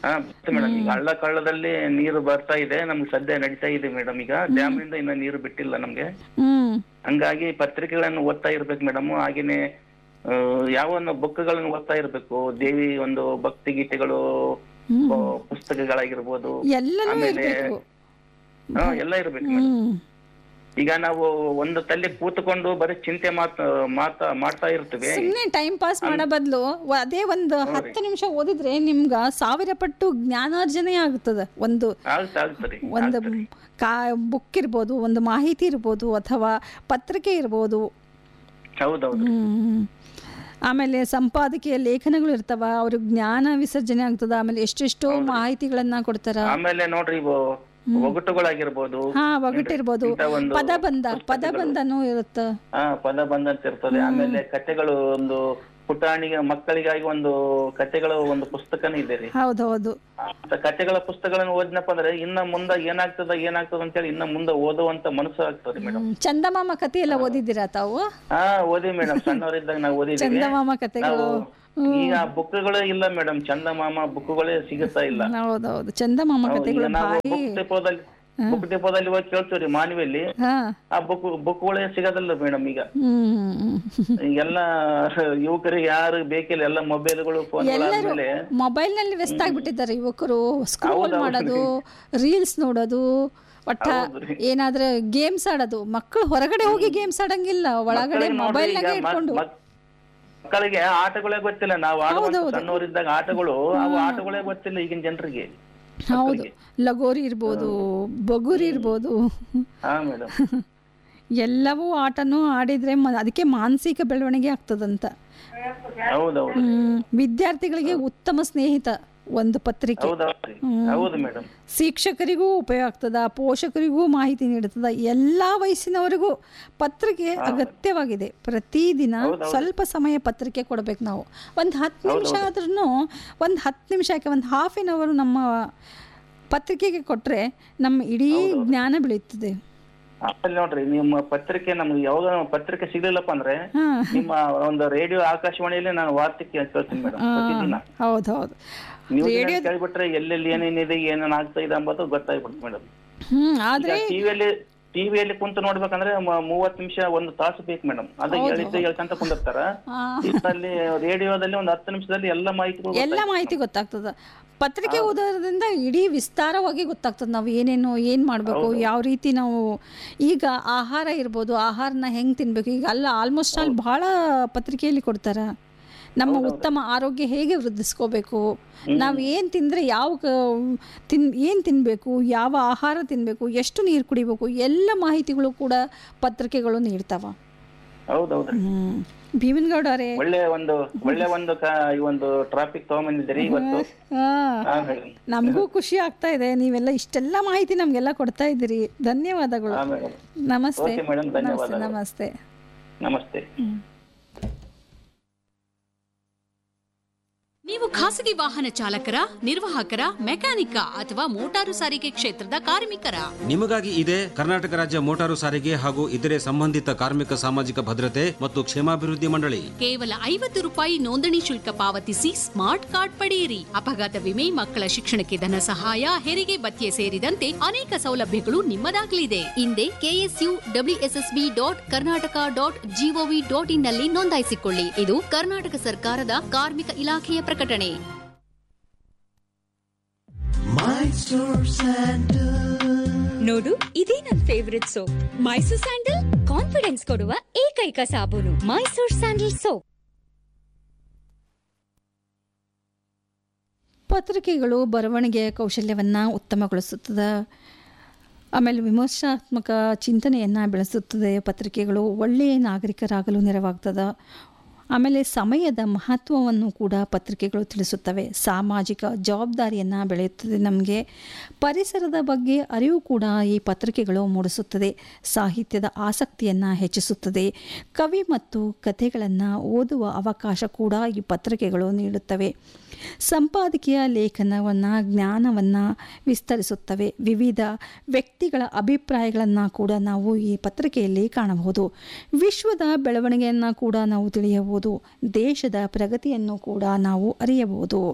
ಹಾ ಮೇಡಮ್ ಈಗ ಹಳ್ಳ ಕಳ್ಳದಲ್ಲಿ ನೀರು ಬರ್ತಾ ಇದೆ ನಮ್ಗೆ ಸದ್ಯ ನಡೀತಾ ಇದೆ ಮೇಡಮ್ ಈಗ ಡ್ಯಾಮ್ ನಿಂದ ಇನ್ನ ನೀರು ಬಿಟ್ಟಿಲ್ಲ ನಮ್ಗೆ ಹ್ಮ್ ಹಂಗಾಗಿ ಪತ್ರಿಕೆಗಳನ್ನು ಓದ್ತಾ ಇರ್ಬೇಕು ಮೇಡಮ್ ಹಾಗೇನೆ ಆ, ಯಾವೊಂದು ಬುಕ್ಗಳನ್ನು ಓದ್ತಾ ಇರ್ಬೇಕು ದೇವಿ ಒಂದು ಭಕ್ತಿ ಗೀತೆಗಳು ಆ, ಪುಸ್ತಕಗಳಾಗಿರ್ಬೋದು ಎಲ್ಲನೂ ಆಮೇಲೆ ಇರ್ಬೇಕು ಹಾ ಎಲ್ಲ ಇರ್ಬೇಕು ಮೇಡಮ್ ಹ್ಮ್ ಈಗ ನಾವು ಒಂದು ತಲೆ ಕೂತ್ಕೊಂಡು ಬರೀ ಚಿಂತೆ ಮಾತ ಮಾತಾ ಮಾಡ್ತಾ ಇರ್ತೀವಿ ಸುಮ್ಮನೆ ಟೈಮ್ ಪಾಸ್ ಮಾಡೋ ಬದಲು ಅದೇ ಒಂದು ಹತ್ತು ನಿಮಿಷ ಓದಿದ್ರೆ ನಿಮ್ಗೆ ಸಾವಿರ ಪಟ್ಟು ಜ್ಞಾನಾರ್ಜನೆ ಆಗ್ತದೆ ಒಂದು ಆಗ್ತಾ ಆಗ್ತದೆ ಒಂದು ಕಾ ಬುಕ್ ಇರ್ಬೋದು ಒಂದು ಮಾಹಿತಿ ಇರ್ಬೋದು ಅಥವಾ ಪತ್ರಿಕೆ ಇರ್ಬೋದು ಹೌದೌದು ಹ್ಮ್. ಆಮೇಲೆ ಸಂಪಾದಕೀಯ ಲೇಖನಗಳು ಇರ್ತಾವ ಅವ್ರಿಗೆ ಜ್ಞಾನ ವಿಸರ್ಜನೆ ಆಗ್ತದ ಆಮೇಲೆ ಎಷ್ಟೆಷ್ಟೋ ಮಾಹಿತಿಗಳನ್ನ ಕೊಡ್ತಾರ ಆಮೇಲೆ ನೋಡ್ರಿ ಇವು ಒಗಟುಗಳಾಗಿರ್ಬೋದು ಹಾ ಒಗಟಿರ್ಬೋದು ಇಂಥ ಒಂದು ಪದಬಂಧ ಪದಬಂಧನೂ ಇರುತ್ತ ಹಾ ಪದ ಬಂದಂತ ಇರ್ತದೆ ಆಮೇಲೆ ಕಥೆಗಳು ಒಂದು ಪುಟಾಣಿಗೆ ಮಕ್ಕಳಿಗಾಗಿ ಒಂದು ಕಥೆಗಳು ಒಂದು ಪುಸ್ತಕನೂ ಇದೆ ರೀ ಹೌದೌದು ಅಂತ ಕಥೆಗಳ ಪುಸ್ತಕಗಳನ್ನು ಓದಿನಪ್ಪ ಅಂದ್ರೆ ಇನ್ನ ಮುಂದೆ ಏನಾಗ್ತದ ಏನಾಗ್ತದ ಅಂತೇಳಿ ಇನ್ನ ಮುಂದೆ ಓದುವಂತ ಮನಸ್ಸು ಆಗ್ತದೆ ಮೇಡಮ್ ಹ್ಮ್. ಚಂದಮಾಮ ಕಥೆ ಎಲ್ಲ ಓದಿದ್ದೀರಾ ತಾವು ಹಾ ಓದಿ ಮೇಡಮ್ ಸಣ್ಣವರಿದ್ದಾಗ ನಾವು ಓದಿದ್ದೀವಿ ಚಂದಮಾಮ ಕಥೆಗಳು ನಾವು ಈಗ ಬುಕ್ಗಳೇ ಇಲ್ಲ ಮೇಡಮ್ ಚಂದಮಾಮ ಬುಕ್ಗಳೇ ಸಿಗುತ್ತಾ ಇಲ್ಲ ಹೌದೌದು ಚಂದಮಾಮ ಹೌದು, ಈಗ ಕಥೆಗಳು ನಾವು ಭಾರಿ ಬುಕ್ ಡಿಪೋದಲ್ಲಿ ಬುಕ್ ಡಿಪೋದಲ್ಲಿ ಹೋಗಿ ಕೇಳ್ತೀವ್ರಿ ಮಾನವಿಯಲ್ಲಿ ಹಾ ಆ ಬುಕ್ ಬುಕ್ಗಳೇ ಸಿಗೋದಿಲ್ಲ ಮೇಡಮ್ ಈಗ ಹ್ಮ್ ಈಗೆಲ್ಲ ಯುವಕರಿಗೆ ಯಾರು ಬೇಕಿಲ್ಲ ಎಲ್ಲ ಮೊಬೈಲ್ಗಳು ಫೋನ್ಗಳಾದ್ಮೇಲೆ ಮೊಬೈಲ್ ನಲ್ಲಿ ವ್ಯಸ್ತ ಆಗ್ಬಿಟ್ಟಿದ್ದಾರೆ ಯುವಕರು ಸ್ಕ್ರೋಲ್ ಮಾಡೋದು ರೀಲ್ಸ್ ನೋಡೋದು ಒಟ್ಟ ಏನಾದ್ರೆ ಗೇಮ್ಸ್ ಆಡೋದು ಮಕ್ಕಳು ಹೊರಗಡೆ ಹೋಗಿ ಗೇಮ್ಸ್ ಆಡಂಗಿಲ್ಲ ಒಳಗಡೆ ಮೊಬೈಲ್ ನಾಗೆ ಇಟ್ಕೊಂಡು ಮಕ್ಕಳಿಗೆ ಆಟಗಳೇ ಗೊತ್ತಿಲ್ಲ ನಾವು ಆಡುವಂತ ಸಣ್ಣವರಿದ್ದಾಗ ಆಟಗಳು ಅವು ಆಟಗಳೇ ಗೊತ್ತಿಲ್ಲ ಈಗಿನ ಜನರಿಗೆ ಹೌದು ಲಗೋರಿ ಇರ್ಬೋದು ಬಗುರಿ ಇರ್ಬೋದು ಹಾ ಮೇಡಮ್ ಎಲ್ಲವೂ ಆಟನೂ ಆಡಿದ್ರೆ ಮ- ಅದಕ್ಕೆ ಮಾನಸಿಕ ಬೆಳವಣಿಗೆ ಆಗ್ತದಂತ ಹೌದೌದು ಹ್ಮ್. ವಿದ್ಯಾರ್ಥಿಗಳಿಗೆ ಉತ್ತಮ ಸ್ನೇಹಿತ ಒಂದು ಪತ್ರಿಕೆ ಹೌದೌದ್ರಿ ಹೌದು ಮೇಡಮ್ ಶಿಕ್ಷಕರಿಗೂ ಉಪಯೋಗ ಆಗ್ತದ ಪೋಷಕರಿಗೂ ಮಾಹಿತಿ ನೀಡುತ್ತದ ಎಲ್ಲ ವಯಸ್ಸಿನವರಿಗೂ ಪತ್ರಿಕೆ ಅಗತ್ಯವಾಗಿದೆ ಪ್ರತಿದಿನ ಸ್ವಲ್ಪ ಸಮಯ ಪತ್ರಿಕೆ ಕೊಡ್ಬೇಕು ನಾವು ಒಂದು ಹತ್ತು ನಿಮಿಷ ಆದ್ರೂ ಒಂದು ಹತ್ತು ನಿಮಿಷ ಯಾಕೆ ಒಂದು ಹಾಫ್ ಆನ್ ಅವರ್ ನಮ್ಮ ಪತ್ರಿಕೆಗೆ ಕೊಟ್ಟರೆ ನಮ್ಮ ಇಡೀ ಜ್ಞಾನ ಬೆಳೆಯುತ್ತದೆ ಆಮೇಲೆ ನೋಡ್ರಿ ನಿಮ್ಮ ಪತ್ರಿಕೆ ನಮ್ಗೆ ಯಾವಾಗ ಪತ್ರಿಕೆ ಸಿಗ್ಲಿಲ್ಲಪ್ಪ ಅಂದ್ರೆ ಹಾಂ ನಿಮ್ಮ ಒಂದು ರೇಡಿಯೋ ಆಕಾಶವಾಣಿಯಲ್ಲಿ ನಾನು ವಾರ್ತೆ ಕೇ- ಕೇಳ್ತೀನಿ ಮೇಡಮ್ ಪ್ರತಿದಿನ ಹೌದು ಹೌದು ನೀವು ಕೇಳ್ಬಿಟ್ರೆ ಎಲ್ಲೆಲ್ಲಿ ಏನೇನಿದೆ ಏನೇನ್ ಆಗ್ತಾ ಇದೆ ಅಂಬೋದು ಗೊತ್ತಾಗ್ಬಿಡುತ್ತೆ ಮೇಡಮ್ ಹ್ಞೂ ಆದರೆ ಟಿವಿಯಲ್ಲಿ ಟಿವಿಯಲ್ಲಿ ಕುಂತು ನೋಡ್ಬೇಕಂದ್ರೆ ಮ- ಮೂವತ್ ನಿಮಿಷ ಒಂದು ತಾಸು ಬೇಕು ಮೇಡಮ್ ಅದು ಹೇಳಿದ್ದು ಹೇಳ್ಕಂತ ಕುಂದಿರ್ತಾರ ಅಲ್ಲಿ ರೇಡಿಯೋದಲ್ಲಿ ಒಂದು ಹತ್ತು ನಿಮಿಷದಲ್ಲಿ ಎಲ್ಲ ಮಾಹಿತಿ ಎಲ್ಲ ಮಾಹಿತಿ ಗೊತ್ತಾಗ್ತದ ಪತ್ರಿಕೆ ಓದೋದ್ರಿಂದ ಇಡೀ ವಿಸ್ತಾರವಾಗಿ ಗೊತ್ತಾಗ್ತದೆ ನಾವು ಏನೇನು ಏನು ಮಾಡಬೇಕು ಯಾವ ರೀತಿ ನಾವು ಈಗ ಆಹಾರ ಇರ್ಬೋದು ಆಹಾರನ ಹೆಂಗೆ ತಿನ್ಬೇಕು ಈಗ ಅಲ್ಲ ಆಲ್ಮೋಸ್ಟ್ ಆಲ್ ಭಾಳ ಪತ್ರಿಕೆಯಲ್ಲಿ ಕೊಡ್ತಾರ ನಮ್ಮ ಉತ್ತಮ ಆರೋಗ್ಯ ಹೇಗೆ ವೃದ್ಧಿಸ್ಕೋಬೇಕು ನಾವು ಏನು ತಿಂದರೆ ಯಾವ ಕ- ತಿನ್ ಏನು ತಿನ್ನಬೇಕು ಯಾವ ಆಹಾರ ತಿನ್ನಬೇಕು ಎಷ್ಟು ನೀರು ಕುಡಿಬೇಕು ಎಲ್ಲ ಮಾಹಿತಿಗಳು ಕೂಡ ಪತ್ರಿಕೆಗಳು ನೀಡ್ತಾವ ಹೌದೌದ್ರಿ ಹ್ಮ್ ಭೀಮನ್ಗೌಡ ಅವರೇ ಒಳ್ಳೆ ಒಂದು ಒಳ್ಳೆ ಒಂದು ಕ- ಈ ಒಂದು ಟ್ರಾಫಿಕ್ ತಗೊಂಬಂದಿದ್ದೀರಿ ಇವತ್ತು ಹಾಂ ಹಾ ಮೇಡಮ್ ನಮಗೂ ಖುಷಿ ಆಗ್ತಾ ಇದೆ ನೀವೆಲ್ಲ ಇಷ್ಟೆಲ್ಲ ಮಾಹಿತಿ ನಮಗೆಲ್ಲ ಕೊಡ್ತಾ ಇದ್ದೀರಿ ಧನ್ಯವಾದಗಳು ಹಾ ಮೇಡಮ್ ನಮಸ್ತೆ ಓಕೆ ಮೇಡಮ್ ನಮಸ್ತೆ ಧನ್ಯವಾದಗಳು ನಮಸ್ತೆ ನಮಸ್ತೆ ನೀವು ಖಾಸಗಿ ವಾಹನ ಚಾಲಕರ ನಿರ್ವಾಹಕರ ಮೆಕ್ಯಾನಿಕ ಅಥವಾ ಮೋಟಾರು ಸಾರಿಗೆ ಕ್ಷೇತ್ರದ ಕಾರ್ಮಿಕರ ನಿಮಗಾಗಿ ಇದೆ ಕರ್ನಾಟಕ ರಾಜ್ಯ ಮೋಟಾರು ಸಾರಿಗೆ ಹಾಗೂ ಇತರೆ ಸಂಬಂಧಿತ ಕಾರ್ಮಿಕ ಸಾಮಾಜಿಕ ಭದ್ರತೆ ಮತ್ತು ಕ್ಷೇಮಾಭಿವೃದ್ಧಿ ಮಂಡಳಿ ಕೇವಲ ಐವತ್ತು ರೂಪಾಯಿ ನೋಂದಣಿ ಶುಲ್ಕ ಪಾವತಿಸಿ ಸ್ಮಾರ್ಟ್ ಕಾರ್ಡ್ ಪಡೆಯಿರಿ ಅಪಘಾತ ವಿಮೆ ಮಕ್ಕಳ ಶಿಕ್ಷಣಕ್ಕೆ ಧನ ಸಹಾಯ ಹೆರಿಗೆ ಭತ್ಯೆ ಸೇರಿದಂತೆ ಅನೇಕ ಸೌಲಭ್ಯಗಳು ನಿಮ್ಮದಾಗಲಿದೆ ಹಿಂದೆ KSU WSSB dot Karnataka dot GOV dot in ನಲ್ಲಿ ನೋಂದಾಯಿಸಿಕೊಳ್ಳಿ ಇದು ಕರ್ನಾಟಕ ಸರ್ಕಾರದ ಕಾರ್ಮಿಕ ಇಲಾಖೆಯ ಪ್ರಕಟಣೆ ನೋಡು ಇದೇ ನನ್ favourite soap Mysore sandal confidence ಕೊಡುವ ಏಕೈಕ ಸಾಬೂನು ಮೈಸೂರ್ ಸ್ಯಾಂಡಲ್ ಸೋಪ್ ಪತ್ರಿಕೆಗಳು ಬರವಣಿಗೆಯ ಕೌಶಲ್ಯವನ್ನು ಉತ್ತಮಗೊಳಿಸುತ್ತದೆ ಆಮೇಲೆ ವಿಮರ್ಶಾತ್ಮಕ ಚಿಂತನೆಯನ್ನು ಬೆಳೆಸುತ್ತದೆ ಪತ್ರಿಕೆಗಳು ಒಳ್ಳೆಯ ನಾಗರಿಕರಾಗಲು ನೆರವಾಗ್ತದೆ ಆಮೇಲೆ ಸಮಯದ ಮಹತ್ವವನ್ನು ಕೂಡ ಪತ್ರಿಕೆಗಳು ತಿಳಿಸುತ್ತವೆ ಸಾಮಾಜಿಕ ಜವಾಬ್ದಾರಿಯನ್ನು ಬೆಳೆಯುತ್ತದೆ ನಮಗೆ ಪರಿಸರದ ಬಗ್ಗೆ ಅರಿವು ಕೂಡ ಈ ಪತ್ರಿಕೆಗಳು ಮೂಡಿಸುತ್ತದೆ ಸಾಹಿತ್ಯದ ಆಸಕ್ತಿಯನ್ನು ಹೆಚ್ಚಿಸುತ್ತದೆ ಕವಿ ಮತ್ತು ಕಥೆಗಳನ್ನು ಓದುವ ಅವಕಾಶ ಕೂಡ ಈ ಪತ್ರಿಕೆಗಳು ನೀಡುತ್ತವೆ ಸಂಪಾದಕೀಯ ಲೇಖನವನ್ನು ಜ್ಞಾನವನ್ನು ವಿಸ್ತರಿಸುತ್ತವೆ ವಿವಿಧ ವ್ಯಕ್ತಿಗಳ ಅಭಿಪ್ರಾಯಗಳನ್ನು ಕೂಡ ನಾವು ಈ ಪತ್ರಿಕೆಯಲ್ಲಿ ಕಾಣಬಹುದು ವಿಶ್ವದ ಬೆಳವಣಿಗೆಯನ್ನು ಕೂಡ ನಾವು ತಿಳಿಯಬಹುದು ದೇಶದ ಪ್ರಗತಿಯನ್ನು ಕೂಡ ನಾವು ಅರಿಯಬಹುದು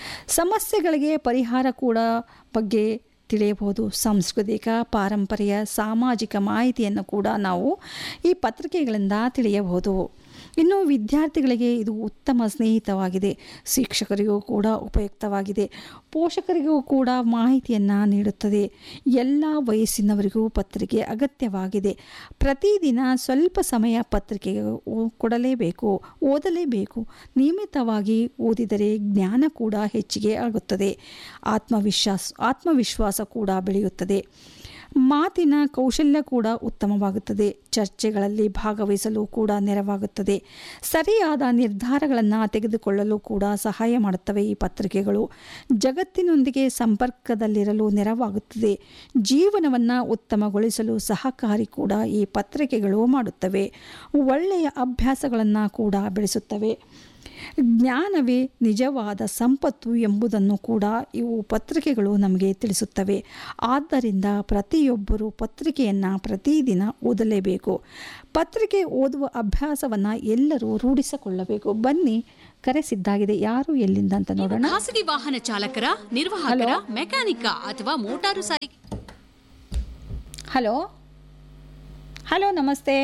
ಸಮಸ್ಯೆಗಳಿಗೆ ಪರಿಹಾರ ಕೂಡ ಬಗ್ಗೆ ತಿಳಿಯಬಹುದು ಸಾಂಸ್ಕೃತಿಕ ಪಾರಂಪರ್ಯ ಸಾಮಾಜಿಕ ಮಾಹಿತಿಯನ್ನು ಕೂಡ ನಾವು ಈ ಪತ್ರಿಕೆಗಳಿಂದ ತಿಳಿಯಬಹುದು ಇನ್ನು ವಿದ್ಯಾರ್ಥಿಗಳಿಗೆ ಇದು ಉತ್ತಮ ಸ್ನೇಹಿತವಾಗಿದೆ ಶಿಕ್ಷಕರಿಗೂ ಕೂಡ ಉಪಯುಕ್ತವಾಗಿದೆ ಪೋಷಕರಿಗೂ ಕೂಡ ಮಾಹಿತಿಯನ್ನು ನೀಡುತ್ತದೆ ಎಲ್ಲ ವಯಸ್ಸಿನವರಿಗೂ ಪತ್ರಿಕೆ ಅಗತ್ಯವಾಗಿದೆ ಪ್ರತಿದಿನ ಸ್ವಲ್ಪ ಸಮಯ ಪತ್ರಿಕೆಗೆ ಓ- ಕೊಡಲೇಬೇಕು ಓದಲೇಬೇಕು ನಿಯಮಿತವಾಗಿ ಓದಿದರೆ ಜ್ಞಾನ ಕೂಡ ಹೆಚ್ಚಿಗೆ ಆಗುತ್ತದೆ ಆತ್ಮವಿಶ್ವಾಸ ಆತ್ಮವಿಶ್ವಾಸ ಕೂಡ ಬೆಳೆಯುತ್ತದೆ ಮಾತಿನ ಕೌಶಲ್ಯ ಕೂಡ ಉತ್ತಮವಾಗುತ್ತದೆ ಚರ್ಚೆಗಳಲ್ಲಿ ಭಾಗವಹಿಸಲು ಕೂಡ ನೆರವಾಗುತ್ತದೆ ಸರಿಯಾದ ನಿರ್ಧಾರಗಳನ್ನು ತೆಗೆದುಕೊಳ್ಳಲು ಕೂಡ ಸಹಾಯ ಮಾಡುತ್ತವೆ ಈ ಪತ್ರಿಕೆಗಳು ಜಗತ್ತಿನೊಂದಿಗೆ ಸಂಪರ್ಕದಲ್ಲಿರಲು ನೆರವಾಗುತ್ತದೆ ಜೀವನವನ್ನು ಉತ್ತಮಗೊಳಿಸಲು ಸಹಕಾರಿ ಕೂಡ ಈ ಪತ್ರಿಕೆಗಳು ಮಾಡುತ್ತವೆ ಒಳ್ಳೆಯ ಅಭ್ಯಾಸಗಳನ್ನು ಕೂಡ ಬೆಳೆಸುತ್ತವೆ ಜ್ಞಾನವೇ ನಿಜವಾದ ಸಂಪತ್ತು ಎಂಬುದನ್ನು ಕೂಡ ಇವು ಪತ್ರಿಕೆಗಳು ನಮಗೆ ತಿಳಿಸುತ್ತವೆ ಆದ್ದರಿಂದ ಪ್ರತಿಯೊಬ್ಬರೂ ಪತ್ರಿಕೆಯನ್ನು ಪ್ರತಿದಿನ ಓದಲೇಬೇಕು ಪತ್ರಿಕೆ ಓದುವ ಅಭ್ಯಾಸವನ್ನು ಎಲ್ಲರೂ ರೂಢಿಸಿಕೊಳ್ಳಬೇಕು ಬನ್ನಿ ಕರೆಸಿದ್ದಾಗಿದೆ ಯಾರು ಎಲ್ಲಿಂದ ಅಂತ ನೋಡೋಣ ಖಾಸಗಿ ವಾಹನ ಚಾಲಕರ ನಿರ್ವಾಹಕರ ಮೆಕ್ಯಾನಿಕ ಅಥವಾ ಮೋಟಾರು ಸಾರಿಗೆ ಹಲೋ ಹಲೋ ನಮಸ್ತೆ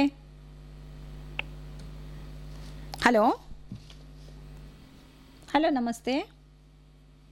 ಹಲೋ ಹಲೋ ನಮಸ್ತೆ